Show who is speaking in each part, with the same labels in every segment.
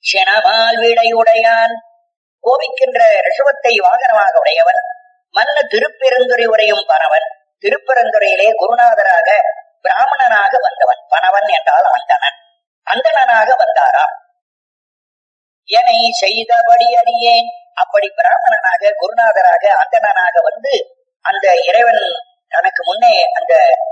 Speaker 1: செனமால் விடையுடையான் கோபிக்கின்ற ரிஷபத்தை வாகனமாக உடையவன் மன்ன திருப்பெருந்துரை உரையும் பணவன் திருப்பெருந்துறையிலே குருநாதராக பிராமணனாக வந்தவன் பணவன் என்றால் அந்தணன் அந்தணனாக வந்தாராம் என்னை செய்தபடி அறியேன் அப்படி பிராமணனாக குருநாதராக அந்தணனாக வந்து அந்த இறைவன் தனக்கு முன்னே அந்த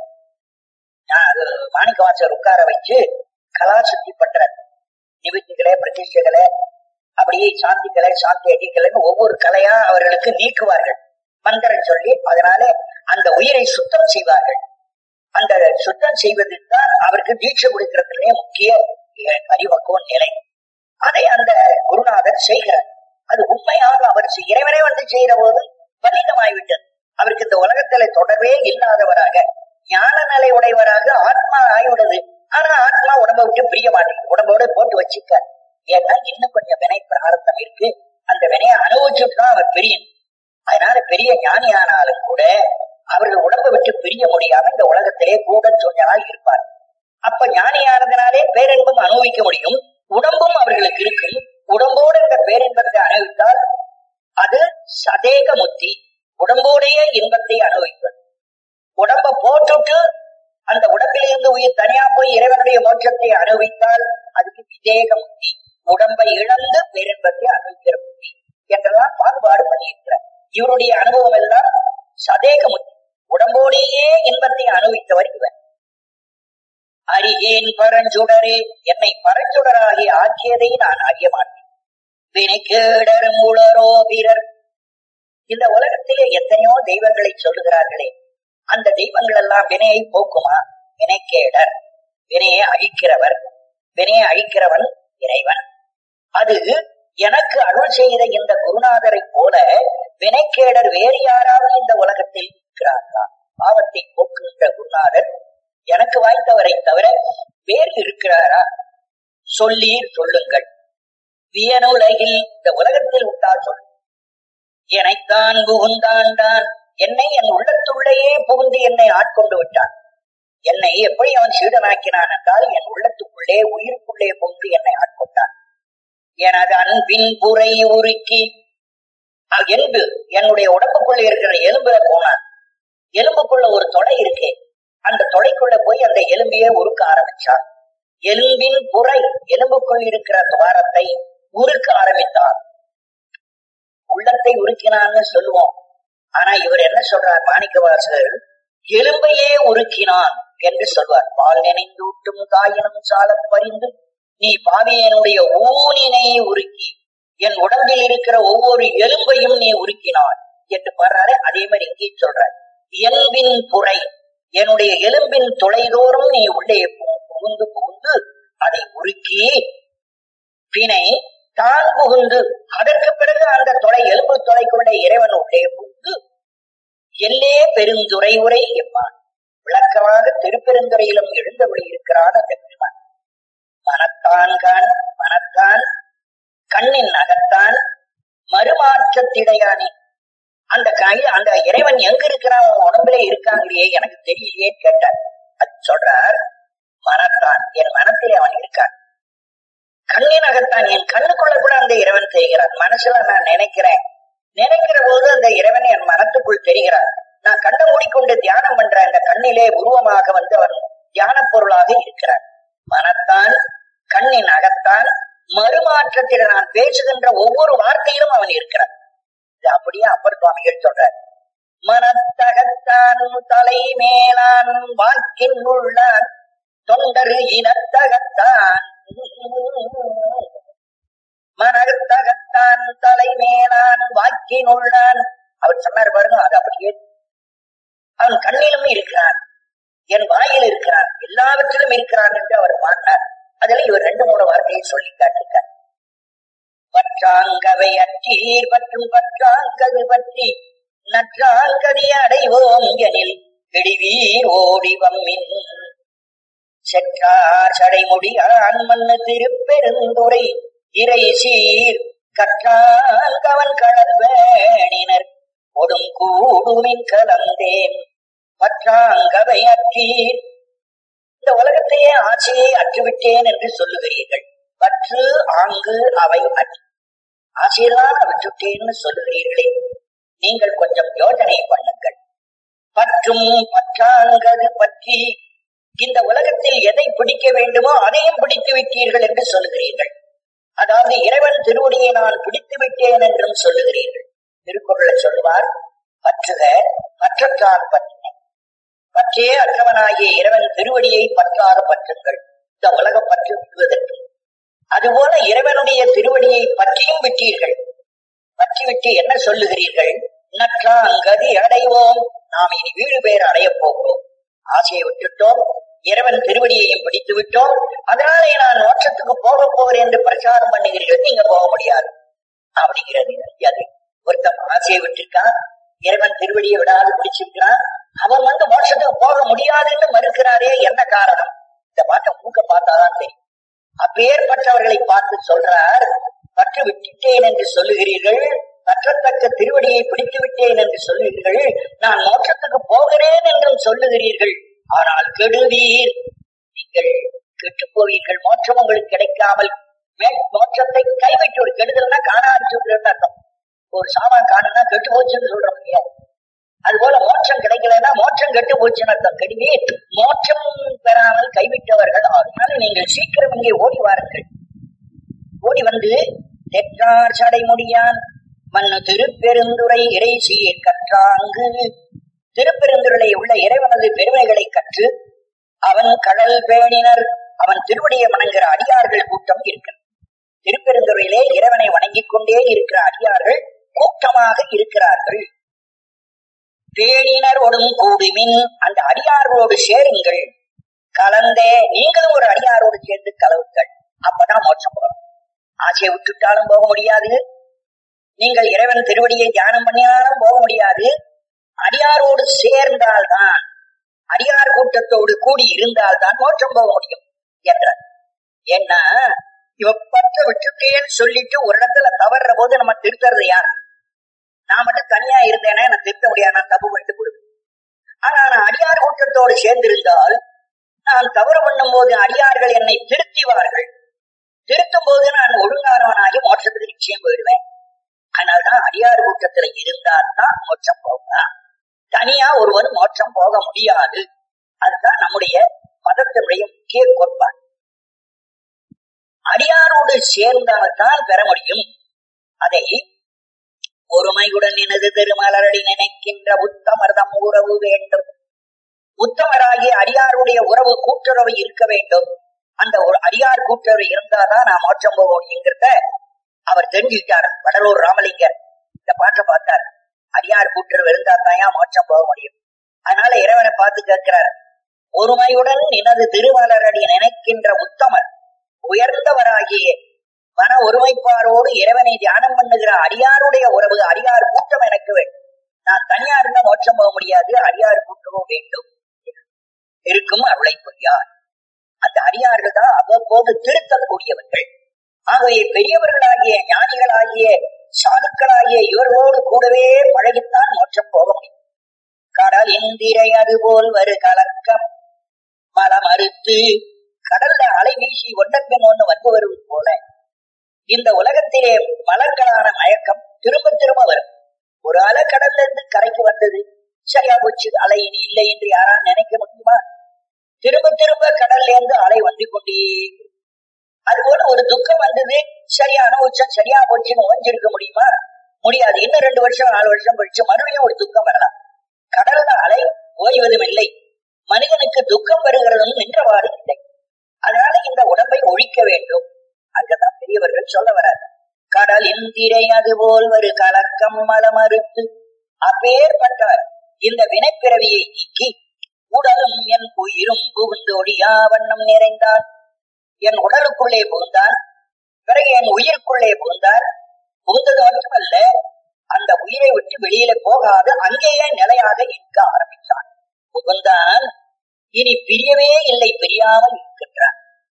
Speaker 1: மாணிக்கவாசர் உட்கார வச்சு கலா சுத்தி பண்ற நிவர்த்திகளை பிரதிஷ்டைகளை அப்படியே சாந்திகளை சாந்தி அடிக்கலைன்னு ஒவ்வொரு கலையா அவர்களுக்கு நீக்குவார்கள் மந்திரம் சொல்லி அதனால அந்த உயிரை சுத்தம் செய்வார்கள் அந்த சுத்தம் செய்வதில் தான் அவருக்கு தீட்சை கொடுக்கிறதுலே முக்கிய அறிவக்குவ நிலை அதை அந்த குருநாதர் செய்கிறார் அது உண்மையாக அவர் இறைவனே வந்து செய்கிற போது பலிதமாய்விட்டது அவருக்கு இந்த உலகத்தில தொடர்பே இல்லாதவராக ஞான நிலை உடையவராக ஆத்மா ஆய்விடுது ஆனா ஆத்மா உடம்பை விட்டு பிரிய மாட்டேங்குது உடம்போட போட்டு வச்சுக்க ஏன்னா இன்னும் கொஞ்சம் வினை பிரார்த்தம் இருக்கு அந்த வினையை அனுபவிச்சுட்டு தான் அவர் பெரியன் அதனால பெரிய ஞானி ஆனாலும் கூட அவர்கள் உடம்பை விட்டு பிரிய முடியாம இந்த உலகத்திலே கூட சொன்னால் இருப்பார் அப்ப ஞானியானதுனாலே பேரின்பம் அனுபவிக்க முடியும் உடம்பும் அவர்களுக்கு இருக்கும் உடம்போடு இந்த பேரின்பத்தை அனுபவித்தால் அது சதேக முத்தி உடம்போடைய இன்பத்தை அனுபவிப்பது உடம்ப போட்டுட்டு அந்த உடம்பிலிருந்து உயிர் தனியா போய் இறைவனுடைய மோட்சத்தை அனுபவித்தால் அதுக்கு விதேக முத்தி உடம்பை இழந்து பேரின்பத்தை அனுபவிக்கிற முத்தி என்றெல்லாம் பாகுபாடு பண்ணியிருக்கிறார் இவருடைய அனுபவம் எல்லாம் சதேக முத்தி உடம்போடையே இன்பத்தை அனுபவித்தவர் இவர் அறியேன் பரஞ்சுடரே என்னை பரஞ்சுடராகி ஆக்கியதை நான் அறிய மாட்டேன் வினைக்கேடர் மூலரோ வீரர் இந்த உலகத்திலே எத்தனையோ தெய்வங்களை சொல்லுகிறார்களே அந்த தெய்வங்கள் எல்லாம் வினையை போக்குமா வினைக்கேடர் வினையை அழிக்கிறவர் வினையை அழிக்கிறவன் இறைவன் அது எனக்கு அருள் செய்த இந்த குருநாதரை போல வினைக்கேடர் வேறு யாராவது இந்த உலகத்தில் இருக்கிறார்களா பாவத்தை போக்குகின்ற குருநாதர் எனக்கு வாய்த்தவரை தவிர வேறு இருக்கிறாரா சொல்லீர் சொல்லுங்கள் வியனுலகில் இந்த உலகத்தில் உண்டா சொல் எனைத்தான் புகுந்தாண்டான் என்னை என் உள்ளத்துள்ளேயே புகுந்து என்னை ஆட்கொண்டு விட்டான் என்னை எப்படி அவன் சீடனாக்கினான் என்றால் என் உள்ளத்துக்குள்ளே உயிருக்குள்ளே புகுந்து என்னை ஆட்கொண்டான் எனது அன்பின் புரை உருக்கி எலும்பு என்னுடைய உடம்புக்குள்ள இருக்கிற எலும்புல போனான் எலும்புக்குள்ள ஒரு தொடை இருக்கு அந்த தொடைக்குள்ள போய் அந்த எலும்பையே உருக்க ஆரம்பிச்சான் எலும்பின் புரை எலும்புக்குள் இருக்கிற துவாரத்தை உருக்க ஆரம்பித்தார் உள்ளத்தை உருக்கினான்னு சொல்லுவோம் ஆனா இவர் என்ன சொல்றார் மாணிக்கவாசகர் எலும்பையே உருக்கினான் என்று சொல்வார் பால் நினைந்தூட்டும் காயினும் சால பறிந்து நீ பாவியனுடைய ஊனினை உருக்கி என் உடம்பில் இருக்கிற ஒவ்வொரு எலும்பையும் நீ உருக்கினாய் என்று பாடுறாரு அதே மாதிரி இங்கே சொல்றார் எலும்பின் புரை என்னுடைய எலும்பின் தொலைதோறும் நீ உள்ளே புகுந்து புகுந்து அதை உருக்கி பிணை தான் புகுந்து அதற்கு பிறகு அந்த தொலை எலும்பு தொலைக்குள்ள இறைவன் உள்ளே புகுந்து எல்லே பெருந்துரை உரை எம்மான் விளக்கமாக திருப்பெருந்துறையிலும் எழுந்தபடி இருக்கிறான் அந்த பெருமான் மனத்தான் கண் மனத்தான் கண்ணின் அகத்தான் மறுமாற்றத்திடையானே அந்த கை அந்த இறைவன் எங்க இருக்கிறான் உன் உடம்புல இருக்காங்களே எனக்கு தெரியலையே கேட்டார் அது சொல்றார் மனத்தான் என் மனத்திலே அவன் இருக்கான் கண்ணின் அகத்தான் என் கண்ணுக்குள்ள கூட அந்த இறைவன் தெரிகிறான் மனசுல நான் நினைக்கிறேன் நினைக்கிற போது அந்த இறைவன் என் மனத்துக்குள் தெரிகிறார் நான் கண்ணை மூடிக்கொண்டு தியானம் பண்ற அந்த கண்ணிலே உருவமாக வந்து அவன் தியான பொருளாக இருக்கிறான் மனத்தான் கண்ணின் அகத்தான் மறுமாற்றத்தில் நான் பேசுகின்ற ஒவ்வொரு வார்த்தையிலும் அவன் இருக்கிறான் இது அப்படியே அப்பர் சுவாமிகள் சொல்றார் மனத்தகத்தான் தலை மேலான் வாக்கின் உள்ளான் தொண்டரு இனத்தகத்தான் மனத்தகத்தான் தலை மேலான் வாக்கின் உள்ளான் அவர் சொன்னார் பாருங்க அது அப்படியே அவன் கண்ணிலும் இருக்கிறான் என் வாயில் இருக்கிறான் எல்லாவற்றிலும் இருக்கிறான் என்று அவர் பாடினார் அதுல இவர் ரெண்டு மூணு வார்த்தையை சொல்லி காட்டிருக்கார் பற்றாங்கவை அற்றீர் பற்றும் பற்றாங்கது பற்றி நற்றாங்கதி அடைவோம் எனில் பிடிவீர் ஓடி வம்மின் செற்றார் சடைமுடியான் மண்ணு திருப்பெருந்துரை இறை சீர் கற்றான் கவன் கடல் வேணினர் கொடும் கூடுமின் கலந்தேன் பற்றாங்கவை அற்றீர் இந்த உலகத்தையே ஆட்சியை அற்றுவிட்டேன் என்று சொல்லுகிறீர்கள் பற்று ஆங்கு அவை அடி ஆசையெல்லாம் விட்டுட்டேன்னு சொல்லுகிறீர்களே நீங்கள் கொஞ்சம் யோசனை பண்ணுங்கள் பற்றும் பற்றாங்கது பற்றி இந்த உலகத்தில் எதை பிடிக்க வேண்டுமோ அதையும் பிடித்து விட்டீர்கள் என்று சொல்லுகிறீர்கள் அதாவது இறைவன் திருவடியை நான் பிடித்து விட்டேன் என்றும் சொல்லுகிறீர்கள் திருக்குறளை சொல்லுவார் பற்றுக பற்றற்றான் பற்றினை பற்றே அற்றவனாகிய இறைவன் திருவடியை பற்றாக பற்றுங்கள் இந்த உலக பற்று விடுவதற்கு அதுபோல இறைவனுடைய திருவடியை பற்றியும் விட்டீர்கள் பற்றி விட்டு என்ன சொல்லுகிறீர்கள் நற்றா அங்கதி அடைவோம் நாம் இனி வீடு பேர் அடையப் போகிறோம் ஆசையை விட்டுட்டோம் இறைவன் திருவடியையும் பிடித்து விட்டோம் அதனாலே நான் மோட்சத்துக்கு போக போகிறேன் என்று பிரச்சாரம் பண்ணுகிறீர்கள் நீங்க போக முடியாது அப்படிங்கிறது அது ஒருத்தன் ஆசையை விட்டுருக்கான் இறைவன் திருவடியை விடாது பிடிச்சிருக்கிறான் அவன் வந்து மோட்சத்துக்கு போக முடியாதுன்னு மறுக்கிறாரே என்ன காரணம் இந்த பாட்டை மூக்க பார்த்தாதான் தெரியும் அப்பேற்பட்டவர்களை பார்த்து சொல்றார் பற்று விட்டுட்டேன் என்று சொல்லுகிறீர்கள் பற்றத்தக்க திருவடியை பிடித்து விட்டேன் என்று சொல்லுகிறீர்கள் நான் மோட்சத்துக்கு போகிறேன் என்றும் சொல்லுகிறீர்கள் ஆனால் கெடுவீர் நீங்கள் கெட்டு போவீர்கள் மோட்சம் உங்களுக்கு கிடைக்காமல் மே- மோட்சத்தை கைவிட்டு ஒரு கெடுதல்னா காணாச்சு அர்த்தம் ஒரு சாமான் காணுனா கெட்டு போச்சுன்னு சொல்றோம் இல்லையா அது போல மோட்சம் கிடைக்கலன்னா மோட்சம் கெட்டு போச்சுன்னு அர்த்தம் கெடுவீர் மோட்சம் பெறாமல் கைவிட்டவர்கள் அதனால நீங்கள் சீக்கிரம் இங்கே ஓடி வாருங்கள் ஓடி வந்து தெற்றார் சடை முடியான் மண்ணு திருப்பெருந்துரை இறை சீர் கற்றாங்கு திருப்பெருந்துரை உள்ள இறைவனது பெருமைகளை கற்று அவன் கடல் பேணினர் அவன் திருவடியை வணங்குகிற அடியார்கள் கூட்டம் இருக்கிறது திருப்பெருந்துறையிலே இறைவனை வணங்கிக் கொண்டே இருக்கிற அடியார்கள் கூட்டமாக இருக்கிறார்கள் பேணினரோடும் கூடுமின் அந்த அடியார்களோடு சேருங்கள் கலந்தே நீங்களும் ஒரு அடியாரோடு சேர்ந்து கலவுங்கள் அப்பதான் மோட்சம் போகணும் ஆசையை விட்டுட்டாலும் போக முடியாது நீங்கள் இறைவன் திருவடியை தியானம் பண்ணினாலும் போக முடியாது அடியாரோடு சேர்ந்தால்தான் அடியார் கூட்டத்தோடு கூடி இருந்தால்தான் மோட்சம் போக முடியும் என்றார் ஏன்னா இவ பற்ற விட்டுட்டேன்னு சொல்லிட்டு ஒரு இடத்துல தவறுற போது நம்ம திருத்துறது யார் நான் மட்டும் தனியா இருந்தேன்னா நான் திருத்த முடியாது நான் தப்பு பண்ணிட்டு கொடுக்கும் ஆனா நான் அடியார் கூட்டத்தோடு சேர்ந்திருந்தால் நான் தவறு பண்ணும் போது அடியார்கள் என்னை திருத்திவார்கள் திருத்தும் போது நான் ஒழுங்கானவனாகி மோட்சத்துக்கு நிச்சயம் போயிடுவேன் அதனால்தான் அடியார் கூட்டத்துல இருந்தால் தான் மோட்சம் போகலாம் தனியா ஒருவன் மோட்சம் போக முடியாது அதுதான் நம்முடைய மதத்தினுடைய முக்கிய கோட்பாடு அடியாரோடு சேர்ந்தால்தான் பெற முடியும் அதை ஒருமையுடன் எனது திருமலரடி நினைக்கின்ற உத்தமர்தம் உறவு வேண்டும் உத்தமராகிய அடியாருடைய உறவு கூட்டுறவு இருக்க வேண்டும் அந்த ஒரு அடியார் கூட்டுறவு இருந்தாதான் நான் மோட்சம் போக முடியுங்கிறத அவர் தெரிஞ்சுக்கிட்டார் வடலூர் ராமலிங்கர் இந்த பாட்டை பார்த்தார் அடியார் கூட்டுறவு இருந்தா தான் மோட்சம் போக முடியும் அதனால இறைவனை பார்த்து கேட்கிறார் ஒருமையுடன் எனது திருமலரடி நினைக்கின்ற உத்தமர் உயர்ந்தவராகிய மன ஒருமைப்பாரோடு இறைவனை தியானம் பண்ணுகிற அடியாருடைய உறவு அடியார் கூட்டம் எனக்கு வேண்டும் நான் தனியா இருந்தா மோட்சம் போக முடியாது அடியார் கூட்டமும் வேண்டும் இருக்கும் அருளை புரியார் அந்த அடியார்கள் தான் அவ்வப்போது திருத்தக்கூடியவர்கள் ஆகவே பெரியவர்களாகிய ஞானிகளாகிய சாதுக்களாகிய இவர்களோடு கூடவே பழகித்தான் மோட்சம் போக முடியும் கடல் இந்திரை அதுபோல் வரு கலக்கம் மலம் அறுத்து கடல்ல அலை வீசி ஒன்றப்பின் ஒண்ணு வந்து வருவது போல இந்த உலகத்திலே மலர்களான மயக்கம் திரும்ப திரும்ப வரும் ஒரு அலை கடல்ல இருந்து கரைக்கு வந்தது சரியா போச்சு அலை இனி இல்லை என்று யாரா நினைக்க முடியுமா திரும்ப திரும்ப கடல்ல இருந்து அலை வந்து கொண்டே இருக்கும். அதுபோல ஒரு துக்கம் வந்தது சரியான உச்சம் சரியா போச்சுன்னு ஓஞ்சிருக்க முடியுமா முடியாது இன்னும் ரெண்டு வருஷம் நாலு வருஷம் கழிச்சு மறுபடியும் ஒரு துக்கம் வரலாம் கடல்ல அலை ஓய்வதும் இல்லை மனிதனுக்கு துக்கம் வருகிறதும் நின்றவாறு இல்லை அதனால இந்த உடம்பை ஒழிக்க வேண்டும் அங்கதான் பெரியவர்கள் சொல்ல வராது கடல் இந்திரை அதுபோல் ஒரு கலக்கம் மலம் அறுத்து அப்பேற்பட்டவர் இந்த வினைப்பிறவியை நீக்கி உடலும் என் உயிரும் புகுந்து ஒளியா வண்ணம் நிறைந்தான் என் உடலுக்குள்ளே புகுந்தான் பிறகு என் உயிருக்குள்ளே புகுந்தான் புகுந்தது மட்டுமல்ல அந்த உயிரை விட்டு வெளியில போகாது அங்கேயே நிலையாக இருக்க ஆரம்பித்தான் புகுந்தான் இனி பிரியவே இல்லை பிரியாமல் இருக்கின்றான்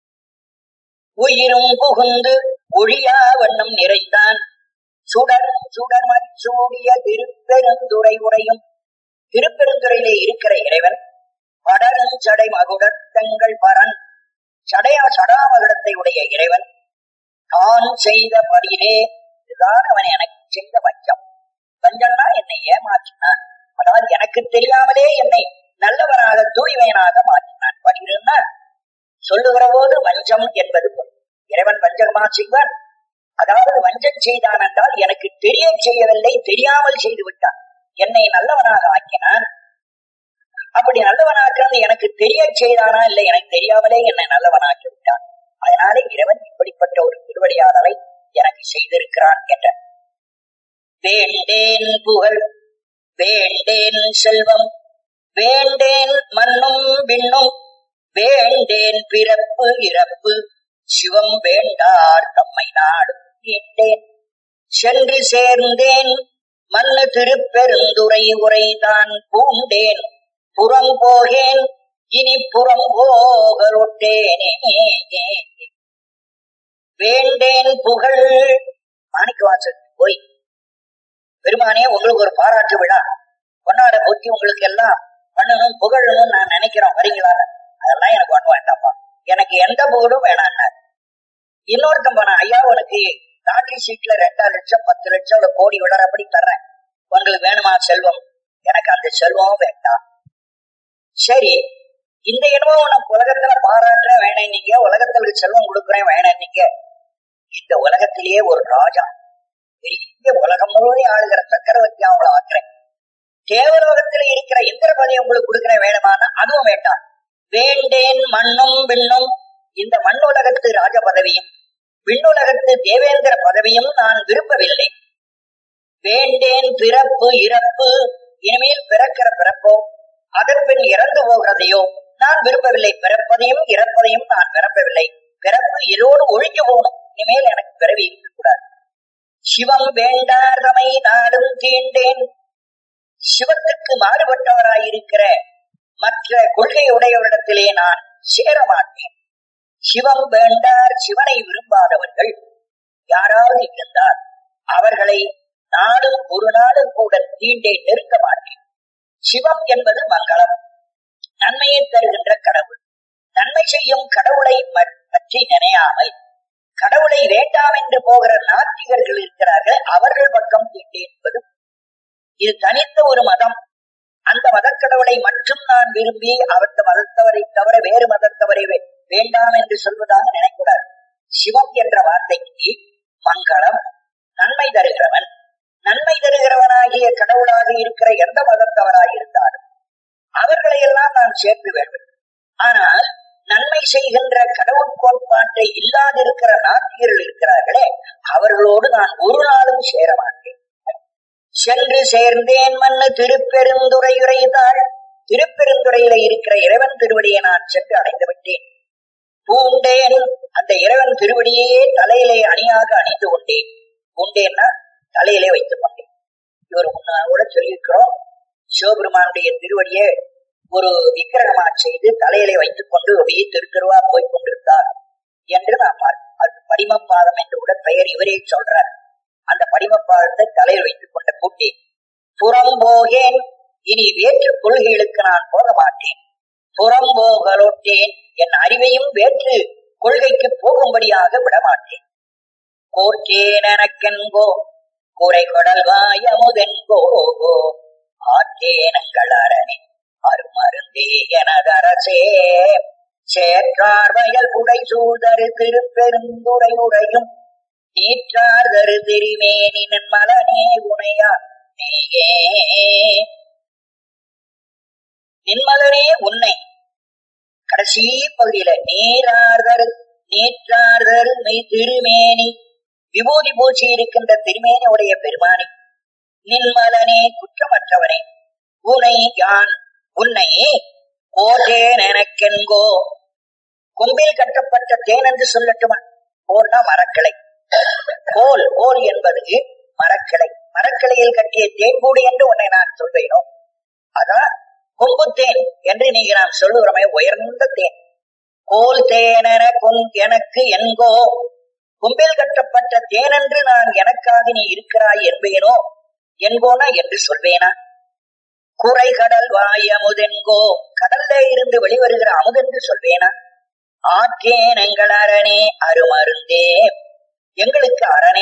Speaker 1: உயிரும் புகுந்து ஒழியா வண்ணம் நிறைந்தான் சுடர் சுடர் சூடிய திருப்பெருந்துரை உரையும் திருப்பெருந்துறையிலே இருக்கிற இறைவன் படரும் சடை மகுடத்தங்கள் பரன் சடையா சடாமகுடத்தை உடைய இறைவன் யான் செய்த படியிலே இதுதான் அவன் எனக்கு செய்த வஞ்சம் வஞ்சம்னா என்னை ஏமாற்றினான் அதாவது எனக்கு தெரியாமலே என்னை நல்லவனாக தூய்மையனாக மாற்றினான் படியிலுன்னா சொல்லுகிற போது வஞ்சம் என்பது பொருள். இறைவன் வஞ்சகமா செய்வான் அதாவது வஞ்சம் செய்தான் என்றால் எனக்கு தெரிய செய்யவில்லை தெரியாமல் செய்து விட்டான் என்னை நல்லவனாக ஆக்கினான் அப்படி நல்லவனாக்குறது எனக்கு தெரிய செய்தானா இல்லை எனக்கு தெரியாமலே என்னை நல்லவனாக்கி விட்டான் அதனால இறைவன் இப்படிப்பட்ட ஒரு திருவடியாடலை எனக்கு செய்திருக்கிறான் என்ற வேண்டேன் புகழ் வேண்டேன் செல்வம் வேண்டேன் மண்ணும் விண்ணும் வேண்டேன் பிறப்பு இறப்பு சிவம் வேண்டார் தம்மை நாடும் கேட்டேன் சென்று சேர்ந்தேன் மண்ணு திருப்பெருந்துரை உரைதான் பூண்டேன் புறம் போகேன் இனி புறம் போகலொட்டேனே வேண்டேன் புகழ் மாணிக்கவாசல் போய் பெருமானே உங்களுக்கு ஒரு பாராட்டு விழா கொண்டாட புத்தி உங்களுக்கு எல்லாம் பண்ணணும் புகழணும் நான் நினைக்கிறோம் வரீங்களா அதெல்லாம் எனக்கு ஒண்ணு வேண்டாம்ப்பா எனக்கு எந்த புகழும் வேணாம் இன்னொருத்தன் போனா ஐயா உனக்கு லாட்டரி சீட்ல ரெண்டாயிரம் லட்சம் பத்து லட்சம் இல்ல கோடி விடற அப்படி தர்றேன் உங்களுக்கு வேணுமா செல்வம் எனக்கு அந்த செல்வம் வேண்டாம் சரி இந்த இனமும் உனக்கு உலகத்துல பாராட்டுற வேணாம் நீங்க உலகத்துல செல்வம் கொடுக்குறேன் வேணாம் நீங்க இந்த உலகத்திலேயே ஒரு ராஜா பெரிய உலகம் முழுவதும் ஆளுகிற சக்கரவர்த்தி அவங்கள ஆக்குறேன் தேவலோகத்துல இருக்கிற இந்திரபதி உங்களுக்கு கொடுக்குறேன் வேணுமானா அதுவும் வேண்டாம் வேண்டேன் மண்ணும் விண்ணும் இந்த மண் உலகத்து ராஜ பதவியும் விண்ணுலகத்து தேவேந்திர பதவியும் நான் விரும்பவில்லை வேண்டேன் பிறப்பு இறப்பு இனிமேல் பிறக்கிற பிறப்போ அதன் பின் இறந்து போகிறதையோ நான் விரும்பவில்லை பிறப்பதையும் இறப்பதையும் நான் விரும்பவில்லை பிறப்பு இதோடு ஒழிஞ்சு போகணும் இனிமேல் எனக்கு பிறவி இருக்கக்கூடாது சிவம் வேண்டாதமை நாடும் தீண்டேன் சிவத்துக்கு மாறுபட்டவராயிருக்கிற மற்ற கொள்கை உடையவரிடத்திலே நான் சேர மாட்டேன் சிவம் வேண்டார் சிவனை விரும்பாதவர்கள் யாராவது இருந்தால் அவர்களை நாடும் ஒரு நாளும் கூட தீண்டே நெருக்க மாட்டேன் சிவம் என்பது மங்களம் நன்மையை தருகின்ற கடவுள் நன்மை செய்யும் கடவுளை பற்றி நினையாமல் கடவுளை வேண்டாம் என்று போகிற நாத்திகர்கள் இருக்கிறார்கள் அவர்கள் பக்கம் தீண்டே என்பது இது தனித்த ஒரு மதம் அந்த மதக்கடவுளை மட்டும் நான் விரும்பி அவர்த்த மதத்தவரை தவிர வேறு மதத்தவரை வேண்டாம் என்று சொல்வதாக நினைக்கூடாது சிவம் என்ற வார்த்தைக்கு மங்களம் நன்மை தருகிறவன் நன்மை தருகிறவனாகிய கடவுளாக இருக்கிற எந்த மதத்தவராக இருந்தாலும் அவர்களை எல்லாம் நான் சேர்த்து வேண்டும் ஆனால் நன்மை செய்கின்ற கடவுள் கோட்பாட்டை இல்லாதிருக்கிற நாத்திகர்கள் இருக்கிறார்களே அவர்களோடு நான் ஒரு நாளும் சேர மாட்டேன் சென்று சேர்ந்தேன் மண்ணு திருப்பெருந்துறை உரைதாள் திருப்பெருந்துறையில இருக்கிற இறைவன் திருவடியை நான் சென்று அடைந்து விட்டேன் பூண்டேன் அந்த இறைவன் திருவடியே தலையிலே அணியாக அணிந்து கொண்டேன் பூண்டேன்னா தலையிலே வைத்துக் கொண்டேன் இவர் கூட சொல்லியிருக்கிறோம் சிவபெருமானுடைய திருவடியை ஒரு விக்கிரகமா செய்து தலையிலே வைத்துக் கொண்டு அப்படியே திருத்தருவா போய் கொண்டிருந்தார் என்று நான் பார்ப்பேன் அது படிமப்பாதம் என்று கூட பெயர் இவரே சொல்றார் அந்த படிமப்பாதத்தை தலையில் வைத்துக் கொண்ட பூட்டி புறம் போகேன் இனி வேற்று கொள்கைகளுக்கு நான் போக மாட்டேன் புறம் போகலொட்டேன் என் அறிவையும் வேற்று கொள்கைக்கு போகும்படியாக விடமாட்டேன் கோற்றேன் எனக்கென்கோ குறை கொடல்வாய் அமுதென்கோ ஆற்றேனங்கள் அரணே அருமருந்தே எனதரசே சேற்றார் வயல் புடை சூழ்தரு திருப்பெருந்துரை உரையும் நீற்றார் தரு திருமேனின் மலனே உனையா நேயே நின்மலனே உன்னை கடைசி பகுதியில நீரார்தரு நீற்றார்தரு மெய் திருமேனி விபூதி பூச்சி இருக்கின்ற திருமேனி உடைய பெருமானி நின்மலனே குற்றமற்றவனே உனை யான் உன்னை ஓட்டேன் எனக்கென்கோ கொம்பில் கட்டப்பட்ட தேன் என்று சொல்லட்டுமா கோல்னா மரக்கிளை கோல் கோல் என்பது மரக்கிளை மரக்கிளையில் கட்டிய தேன் கூடு என்று உன்னை நான் சொல்வேனோ அதான் கொம்பு தேன் என்று நீங்க நாம் சொல்லுகிறோமே உயர்ந்த தேன் கோல் தேனென கொங் எனக்கு என்கோ கொம்பில் கட்டப்பட்ட தேனென்று நான் எனக்காக நீ இருக்கிறாய் என்பேனோ என்போனா என்று சொல்வேனா குறை கடல் வாய் அமுதென்கோ கடல்ல இருந்து வெளிவருகிற அமுதென்று சொல்வேனா ஆற்றேன் எங்கள் அரணே அருமருந்தே எங்கள்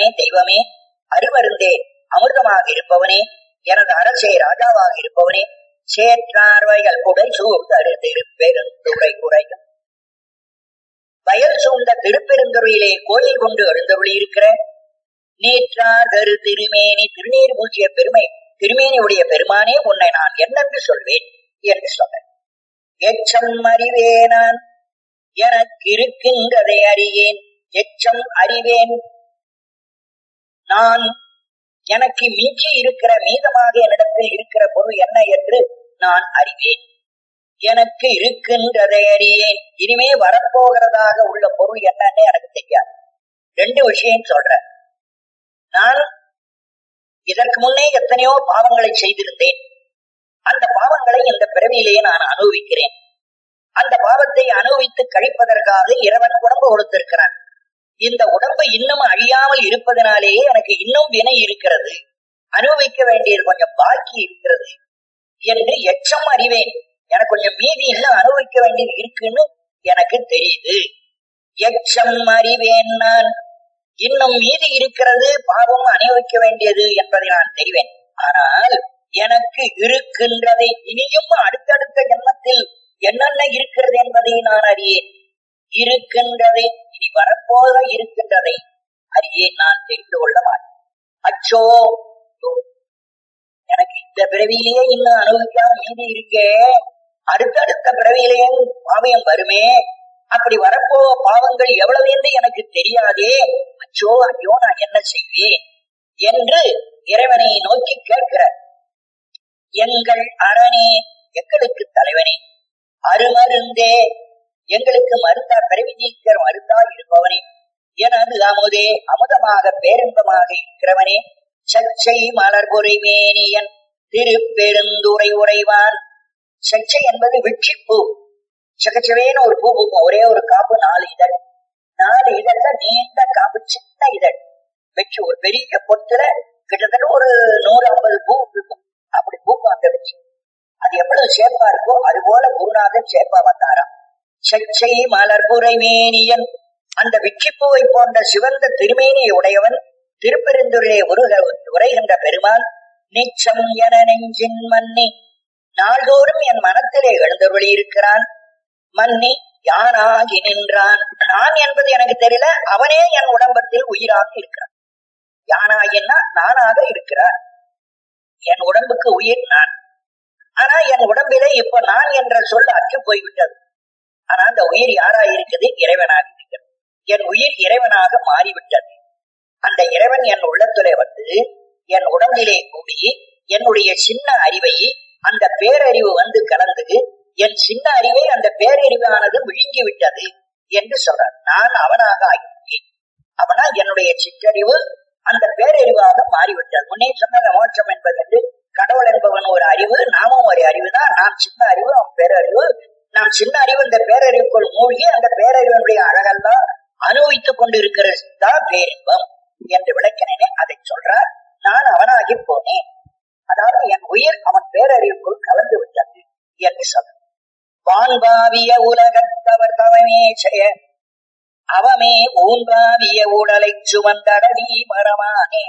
Speaker 1: அரணே தெய்வமே அருமருந்தே அமிர்தமாக இருப்பவனே எனது அரசே ராஜாவாக இருப்பவனே சேற்றார்வைகள் புடை சூழ்ந்தரு திருப்பெருந்துறை குறையும் வயல் சூழ்ந்த திருப்பெருந்துறையிலே கோயில் கொண்டு எழுந்தருளி இருக்கிற நீற்றார் கரு திருமேனி திருநீர் பூச்சிய பெருமை திருமேனியுடைய பெருமானே உன்னை நான் என்னென்று சொல்வேன் என்று சொன்னேன் எச்சம் அறிவேனான் எனக்கு இருக்கின்றதை அறியேன் எச்சம் அறிவேன் நான் எனக்கு மீச்சி இருக்கிற மீதமாக என்னிடத்தில் இருக்கிற பொருள் என்ன என்று நான் அறிவேன் எனக்கு இருக்கின்றதை அறியேன் இனிமே வரப்போகிறதாக உள்ள பொருள் என்னன்னு எனக்கு தெரியாது ரெண்டு விஷயம் சொல்றேன் நான் இதற்கு முன்னே எத்தனையோ பாவங்களை செய்திருந்தேன் அந்த பாவங்களை இந்த பிறவியிலேயே நான் அனுபவிக்கிறேன் அந்த பாவத்தை அனுபவித்து கழிப்பதற்காக இறைவன் உடம்பு கொடுத்திருக்கிறான் இந்த உடம்பு இன்னும் அழியாமல் இருப்பதனாலேயே எனக்கு இன்னும் வினை இருக்கிறது அனுபவிக்க வேண்டியது கொஞ்சம் பாக்கி இருக்கிறது என்று எச்சம் அறிவேன் எனக்கு கொஞ்சம் மீதி இன்னும் அனுபவிக்க வேண்டியது இருக்குன்னு எனக்கு தெரியுது எச்சம் அறிவேன் நான் இன்னும் மீதி இருக்கிறது பாவம் அனுபவிக்க வேண்டியது என்பதை நான் தெரிவேன் ஆனால் எனக்கு இருக்கின்றதை இனியும் அடுத்தடுத்த ஜென்மத்தில் என்னென்ன இருக்கிறது என்பதை நான் அறியேன் இருக்கின்றதை இனி வரப்போக இருக்கின்றதை அறியேன் நான் தெரிந்து கொள்ள மாட்டேன் அச்சோ எனக்கு இந்த பிறவியிலேயே இன்னும் அனுபவிக்காம மீதி இருக்கே அடுத்தடுத்த பிறவியிலேயும் பாவம் வருமே அப்படி வரப்போ பாவங்கள் எவ்வளவு என்று எனக்கு தெரியாதே அச்சோ ஐயோ நான் என்ன செய்வேன் என்று இறைவனை நோக்கி கேட்கிறார் எங்கள் அரணே எங்களுக்கு தலைவனே அருமருந்தே எங்களுக்கு மருந்தா பிறவி நீக்கிற மருந்தா இருப்பவனே எனது அமுதே அமுதமாக பேரின்பமாக இருக்கிறவனே சச்சை மலர் பொறிமேனியன் திருப்பெருந்துரை உறைவான் சச்சை என்பது வெற்றிப்பூ சகச்சவேன்னு ஒரு பூ பூக்கும் ஒரே ஒரு காப்பு நாலு இதழ் நாலு இதழ்ல நீண்ட காப்பு சின்ன இதழ் வச்சு ஒரு பெரிய பொத்துல கிட்டத்தட்ட ஒரு நூறு ஐம்பது பூ இருக்கும் அப்படி பூக்கும் அந்த வச்சு அது எவ்வளவு சேப்பா இருக்கோ அது போல குருநாதன் சேப்பா வந்தாராம் சச்சை மலர் புரைமேனியன் அந்த விக்கிப்பூவை போன்ற சிவந்த திருமேனியை உடையவன் திருப்பெருந்துரையை உருக உரைகின்ற பெருமான் நிச்சம் என நெஞ்சின் மன்னி நாள்தோறும் என் மனத்திலே எழுந்தருளி இருக்கிறான் மன்னி யானாகி நின்றான் நான் என்பது எனக்கு தெரியல அவனே என் உடம்பத்தில் உயிராக இருக்கிறான் யானாகின்னா நானாக இருக்கிறான் என் உடம்புக்கு உயிர் நான் ஆனா என் உடம்பிலே இப்ப நான் என்ற சொல் அற்று போய்விட்டது ஆனா அந்த உயிர் யாரா இருக்குது இறைவனாக இருக்கிறது என் உயிர் இறைவனாக மாறிவிட்டது அந்த இறைவன் என் உள்ளத்திலே வந்து என் உடம்பிலே கூடி என்னுடைய சின்ன அறிவை அந்த பேரறிவு வந்து கலந்து என் சின்ன அறிவை அந்த பேரறிவானது விழுங்கி விட்டது என்று சொல்றார் நான் அவனாக ஆகிவிட்டேன் அவனா என்னுடைய சிற்றறிவு அந்த பேரறிவாக மாறிவிட்டது முன்னே சொன்ன மோட்சம் என்பது என்று கடவுள் என்பவன் ஒரு அறிவு நாமும் ஒரு அறிவு தான் நாம் சின்ன அறிவு அவன் பேரறிவு நாம் சின்ன அறிவு இந்த பேரறிவுக்குள் மூழ்கி அந்த பேரறிவனுடைய அழகெல்லாம் அனுபவித்துக் கொண்டிருக்கிறது தான் பேரின்பம் என்று விளக்கினேனே அதை சொல்றார் நான் அவனாகி போனேன் அதாவது என் உயிர் அவன் பேரறிவுக்குள் கலந்து விட்டது என்று சொல்ற வான்பாவிய உலகத்தவர் தவமே செய்ய அவமே ஊன்பாவிய உடலை சுமந்தடவி மரமானே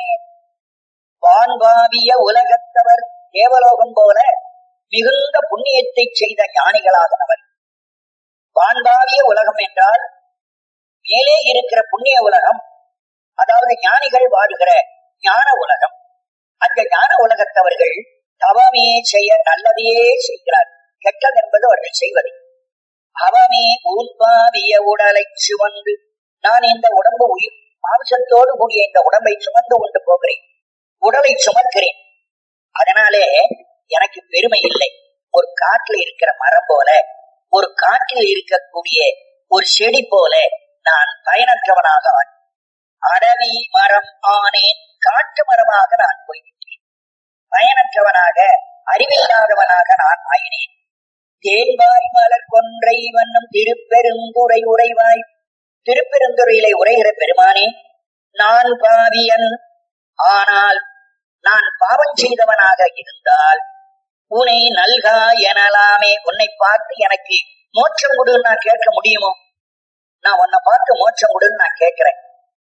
Speaker 1: வான்பாவிய உலகத்தவர் தேவலோகம் போல மிகுந்த புண்ணியத்தை செய்த ஞானிகளாக அவர் வான்பாவிய உலகம் என்றால் மேலே இருக்கிற புண்ணிய உலகம் அதாவது ஞானிகள் வாழுகிற ஞான உலகம் அந்த ஞான உலகத்தவர்கள் தவமே செய்ய நல்லதையே செய்கிறார் கெட்டது என்பது அவர்கள் செய்வது அவமே ஊன்பாவிய உடலை சுமந்து நான் இந்த உடம்பு உயிர் மாம்சத்தோடு கூடிய இந்த உடம்பை சுமந்து கொண்டு போகிறேன் உடலை சுமக்கிறேன் அதனாலே எனக்கு பெருமை இல்லை ஒரு காட்டில் இருக்கிற மரம் போல ஒரு காட்டில் இருக்கக்கூடிய ஒரு செடி போல நான் பயனற்றவனாக ஆனேன். அடவி மரம் ஆனேன் காட்டு மரமாக நான் போய்விட்டேன் பயனற்றவனாக அறிவில்லாதவனாக நான் ஆயினேன் தேன்வாய் மலர் கொன்றை வண்ணம் திருப்பெருந்துரை உறைவாய் திருப்பெருந்துறையிலே உரைகிற பெருமானே நான் பாவியன் ஆனால் நான் பாவம் செய்தவனாக இருந்தால் உன்னை நல்கா எனலாமே உன்னை பார்த்து எனக்கு மோட்சம் கொடுன்னு நான் கேட்க முடியுமோ நான் உன்னை பார்த்து மோட்சம் கொடுன்னு நான் கேட்கிறேன்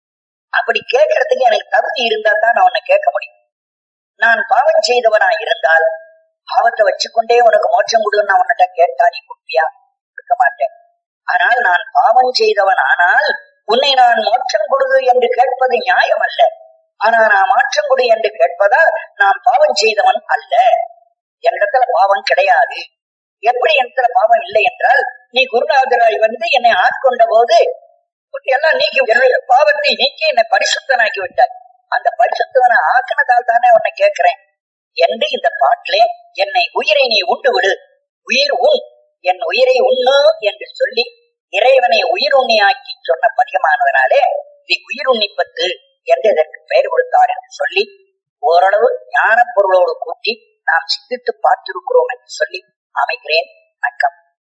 Speaker 1: அப்படி கேட்கறதுக்கு எனக்கு தகுதி இருந்தா தான் நான் உன்னை கேட்க முடியும் நான் பாவம் செய்தவனா இருந்தால் பாவத்தை வச்சுக்கொண்டே உனக்கு மோட்சம் கொடுன்னு நான் உன்னிட்ட கேட்டா நீ கொடுப்பியா கொடுக்க மாட்டேன் ஆனால் நான் பாவம் செய்தவன் ஆனால் உன்னை நான் மோட்சம் கொடுது என்று கேட்பது நியாயம் அல்ல ஆனா நான் மாற்றம் கொடு என்று கேட்பதால் நான் பாவம் செய்தவன் அல்ல என்னிடத்துல பாவம் கிடையாது எப்படி இடத்துல பாவம் இல்லை என்றால் நீ குருநாதராய் வந்து என்னை ஆட்கொண்ட போது எல்லாம் நீக்கி என்னுடைய பாவத்தை நீக்கி என்னை பரிசுத்தனாக்கி விட்டாய் அந்த பரிசுத்தவனை ஆக்கினதால் தானே உன்னை கேட்கிறேன் என்று இந்த பாட்டிலே என்னை உயிரை நீ உண்டு விடு உயிர் உண் என் உயிரை உண்ணு என்று சொல்லி இறைவனை உயிர் உண்ணியாக்கி சொன்ன பதிகமானதனாலே இது உயிர் உண்ணிப்பத்து என்று இதற்கு பெயர் கொடுத்தார் என்று சொல்லி ஓரளவு ஞான பொருளோடு கூட்டி நாம் சிந்தித்து பார்த்திருக்கிறோம் என்று சொல்லி அமைகிறேன் வணக்கம்